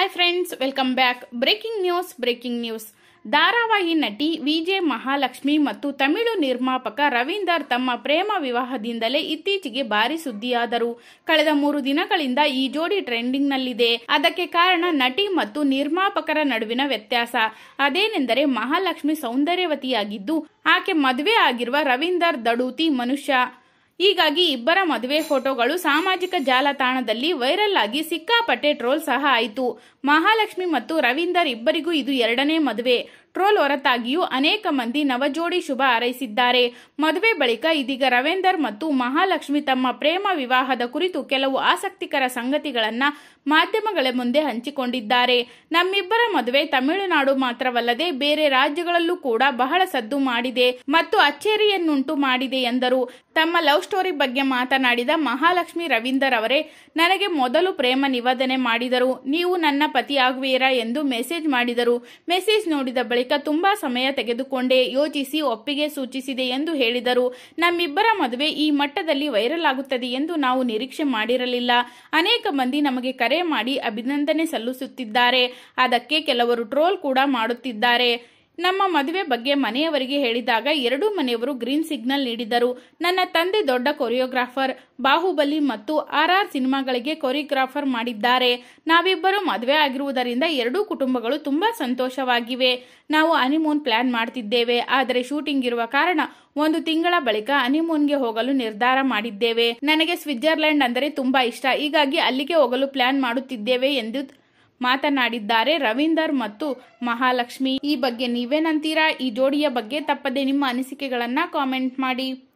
hi friends welcome back breaking news breaking news ಧಾರಾವಾಹಿ ನಟಿ VJ Mahalakshmi ಮತ್ತು ತಮಿಳು ನಿರ್ಮಾಪಕ ರವೀಂದರ್ ತಮ್ಮ ಪ್ರೇಮ ವಿವಾಹದಿಂದಲೇ ಇತ್ತೀಚೆಗೆ ಭಾರಿ ಸುದ್ದಿಯಾದರು ಕಳೆದ ಮೂರು ದಿನಗಳಿಂದ ಈ ಜೋಡಿ ಟ್ರೆಂಡಿಂಗ್ನಲ್ಲಿದೆ ಅದಕ್ಕೆ ಕಾರಣ ನಟಿ ಮತ್ತು ನಿರ್ಮಾಪಕರ ನಡುವಿನ ವ್ಯತ್ಯಾಸ ಅದೇನೆಂದರೆ ಮಹಾಲಕ್ಷ್ಮಿ ಸೌಂದರ್ಯವತಿಯಾಗಿದ್ದು ಆಕೆ ಮದುವೆ ಆಗಿರುವ ರವೀಂದರ್ ದಡೂತಿ ಮನುಷ್ಯ ಹೀಗಾಗಿ ಇಬ್ಬರ ಮದುವೆ ಫೋಟೋಗಳು ಸಾಮಾಜಿಕ ಜಾಲತಾಣದಲ್ಲಿ ವೈರಲ್ ಆಗಿ ಸಿಕ್ಕಾಪಟ್ಟೆ ಟ್ರೋಲ್ ಸಹ ಆಯಿತು ಮಹಾಲಕ್ಷ್ಮಿ ಮತ್ತು ರವೀಂದರ್ ಇಬ್ಬರಿಗೂ ಇದು ಎರಡನೇ ಮದುವೆ ಟ್ರೋಲ್ ಹೊರತಾಗಿಯೂ ಅನೇಕ ಮಂದಿ ನವಜೋಡಿ ಶುಭ ಹಾರೈಸಿದ್ದಾರೆ ಮದುವೆ ಬಳಿಕ ಇದೀಗ ರವೀಂದರ್ ಮತ್ತು ಮಹಾಲಕ್ಷ್ಮಿ ತಮ್ಮ ಪ್ರೇಮ ವಿವಾಹದ ಕುರಿತು ಕೆಲವು ಆಸಕ್ತಿಕರ ಸಂಗತಿಗಳನ್ನ ಮಾಧ್ಯಮಗಳ ಮುಂದೆ ಹಂಚಿಕೊಂಡಿದ್ದಾರೆ ನಮ್ಮಿಬ್ಬರ ಮದುವೆ ತಮಿಳುನಾಡು ಮಾತ್ರವಲ್ಲದೆ ಬೇರೆ ರಾಜ್ಯಗಳಲ್ಲೂ ಕೂಡ ಬಹಳ ಸದ್ದು ಮಾಡಿದೆ ಮತ್ತು ಅಚ್ಚರಿಯನ್ನುಂಟು ಮಾಡಿದೆ ಎಂದರು ತಮ್ಮ ಲವ್ ಸ್ಟೋರಿ ಬಗ್ಗೆ ಮಾತನಾಡಿದ ಮಹಾಲಕ್ಷ್ಮಿ ರವೀಂದರ್ ಅವರೇ ನನಗೆ ಮೊದಲು ಪ್ರೇಮ ನಿವೇದನೆ ಮಾಡಿದರು ನೀವು ನನ್ನ ಪತಿ ಆಗುವೀರಾ ಎಂದು ಮೆಸೇಜ್ ಮಾಡಿದರು ಮೆಸೇಜ್ ನೋಡಿದ ಬಳಿಕ ತುಂಬಾ ಸಮಯ ತೆಗೆದುಕೊಂಡೆ ಯೋಚಿಸಿ ಒಪ್ಪಿಗೆ ಸೂಚಿಸಿದೆ ಎಂದು ಹೇಳಿದರು ನಮ್ಮಿಬ್ಬರ ಮದುವೆ ಈ ಮಟ್ಟದಲ್ಲಿ ವೈರಲ್ ಆಗುತ್ತದೆ ಎಂದು ನಾವು ನಿರೀಕ್ಷೆ ಮಾಡಿರಲಿಲ್ಲ ಅನೇಕ ಮಂದಿ ನಮಗೆ ಕರೆ ಮಾಡಿ ಅಭಿನಂದನೆ ಸಲ್ಲಿಸುತ್ತಿದ್ದಾರೆ ಅದಕ್ಕೆ ಕೆಲವರು ಟ್ರೋಲ್ ಕೂಡ ಮಾಡುತ್ತಿದ್ದಾರೆ ನಮ್ಮ ಮದುವೆ ಬಗ್ಗೆ ಮನೆಯವರಿಗೆ ಹೇಳಿದಾಗ ಎರಡೂ ಮನೆಯವರು ಗ್ರೀನ್ ಸಿಗ್ನಲ್ ನೀಡಿದರು ನನ್ನ ತಂದೆ ದೊಡ್ಡ ಕೊರಿಯೋಗ್ರಾಫರ್ ಬಾಹುಬಲಿ ಮತ್ತು ಆರ್ ಆರ್ ಸಿನಿಮಾಗಳಿಗೆ ಕೊರಿಯೋಗ್ರಾಫರ್ ಮಾಡಿದ್ದಾರೆ ನಾವಿಬ್ಬರು ಮದುವೆ ಆಗಿರುವುದರಿಂದ ಎರಡೂ ಕುಟುಂಬಗಳು ತುಂಬಾ ಸಂತೋಷವಾಗಿವೆ ನಾವು ಹನಿಮೂನ್ ಪ್ಲಾನ್ ಮಾಡ್ತಿದ್ದೇವೆ ಆದರೆ ಶೂಟಿಂಗ್ ಇರುವ ಕಾರಣ ಒಂದು ತಿಂಗಳ ಬಳಿಕ ಹನಿಮೂನ್ಗೆ ಹೋಗಲು ನಿರ್ಧಾರ ಮಾಡಿದ್ದೇವೆ ನನಗೆ ಸ್ವಿಟ್ಜರ್ಲೆಂಡ್ ಅಂದರೆ ತುಂಬಾ ಇಷ್ಟ ಹೀಗಾಗಿ ಅಲ್ಲಿಗೆ ಹೋಗಲು ಪ್ಲಾನ್ ಮಾಡುತ್ತಿದ್ದೇವೆ ಎಂದು ಮಾತನಾಡಿದ್ದಾರೆ ರವೀಂದರ್ ಮತ್ತು ಮಹಾಲಕ್ಷ್ಮಿ ಈ ಬಗ್ಗೆ ನೀವೇನಂತೀರಾ ಈ ಜೋಡಿಯ ಬಗ್ಗೆ ತಪ್ಪದೆ ನಿಮ್ಮ ಅನಿಸಿಕೆಗಳನ್ನ ಕಾಮೆಂಟ್ ಮಾಡಿ